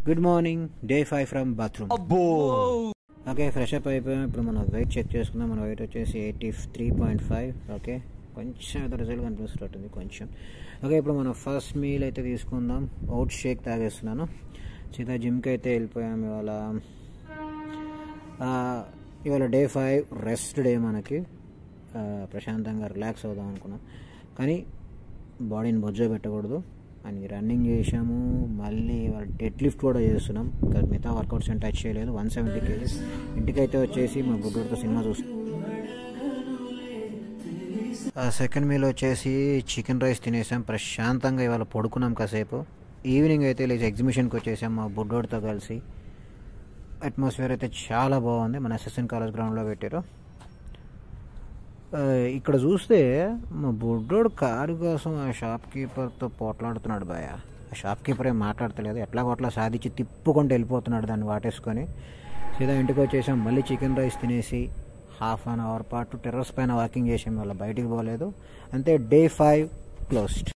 good morning day five from bathroom okay fresh up అయిపోయాం ఇప్పుడు మనం వెయిట్ చెక్ చేసుకుందాం మన వెయిట్ వచ్చేసి eighty three point five okay కొంచెం ఏదో రిజల్ట్ కనిపిస్తున్నట్టుంది కొంచెం ఓకే ఇప్పుడు మనం ఫస్ట్ మీల్ అయితే తీసుకుందాం ఓట్ షేక్ తాగేస్తున్నాను సీదా జిమ్కి అయితే వెళ్ళిపోయాం ఇవాళ ఆ, ఇవాళ డే ఫైవ్ రెస్ట్ డే మనకి ఆ, ప్రశాంతంగా రిలాక్స్ అవుదాం అనుకున్నాం కానీ బాడీని బొజ్జో పెట్టకూడదు అని రన్నింగ్ చేసాము మళ్ళీ ఇవాళ డెడ్ లిఫ్ట్ కూడా చేస్తున్నాం ఇంకా మిగతా వర్కౌట్స్ ఏం టచ్ చేయలేదు వన్ సెవెంటీ కేజీస్ ఇంటికైతే వచ్చేసి మా బుడ్డోడితో సినిమా చూస్తాం సెకండ్ మీల్ వచ్చేసి చికెన్ రైస్ తినేసాం ప్రశాంతంగా ఇవాళ పడుకున్నాం కాసేపు ఈవినింగ్ అయితే లేచి ఎగ్జిబిషన్కి వచ్చేసాం మా బుడ్డోడితో కలిసి అట్మాస్ఫియర్ అయితే చాలా బాగుంది మన ఎస్ఎస్ఎన్ కాలేజ్ గ్రౌండ్లో పెట్టారు ఆ, ఇక్కడ చూస్తే మా బుడ్డోడు కారు కోసం ఆ షాప్ కీపర్తో పోట్లాడుతున్నాడు బాయ ఆ షాప్ కీపర్ ఏం మాట్లాడతలేదు ఎట్లా కొట్లా సాధించి తిప్పుకుంటూ వెళ్ళిపోతున్నాడు దాన్ని వాటేసుకొని సీదా ఇంటికి వచ్చేసాం మళ్ళీ చికెన్ రైస్ తినేసి హాఫ్ అన్ అవర్ పాటు టెర్రస్ పైన వాకింగ్ చేసాం వల్ల బయటికి పోలేదు అంతే డే ఫైవ్ క్లోజ్డ్